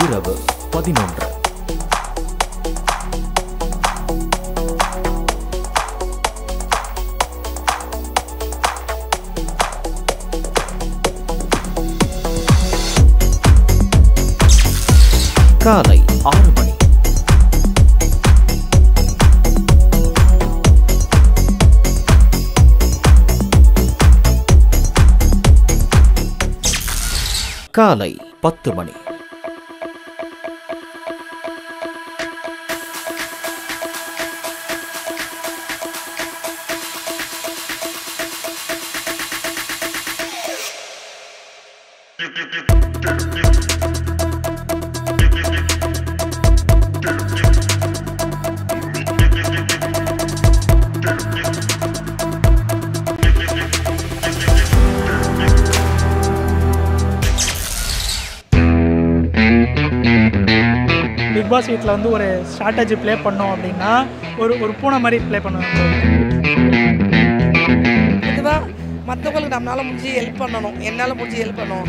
இரவு பதினொன்று காலை ஆறு மணி காலை பத்து மணி பிக் பாஸ் வீட்டில் வந்து ஒரு ஸ்ட்ராட்டஜி ப்ளே பண்ணோம் அப்படின்னா ஒரு ஒரு பூனை மாதிரி ப்ளே பண்ணுவாங்க இதுதான் மற்றவங்களுக்கு நம்மளால முடிஞ்சு ஹெல்ப் பண்ணணும் என்னால் முடிஞ்சு ஹெல்ப் பண்ணணும்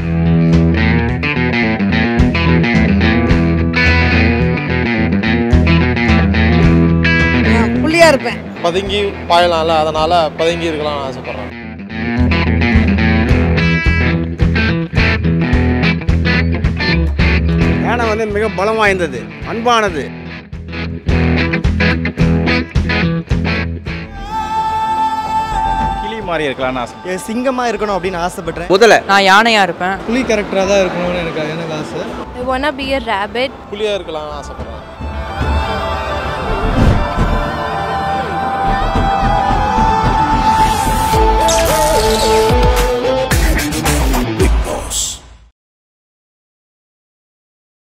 நான் புள்ளியா இருப்பேன் பதுங்கி பாயலாம்ல அதனால் பதுங்கி இருக்கலாம்னு ஆசைப்பட்றேன் யானை வந்து மிக பலம் வாய்ந்தது அன்பானது கிளி மாதிரி இருக்கலாம்னு ஆசை சிங்கமாக இருக்கணும் அப்படின்னு ஆசைப்பட்றேன் முதல்ல நான் யானையா இருப்பேன் புலி கேரக்டராக தான் இருக்கணும்னு எனக்கு எனக்கு ஆசை I wanna be a rabbit. புலியாக இருக்கலாம்னு ஆசைப்பட்றேன்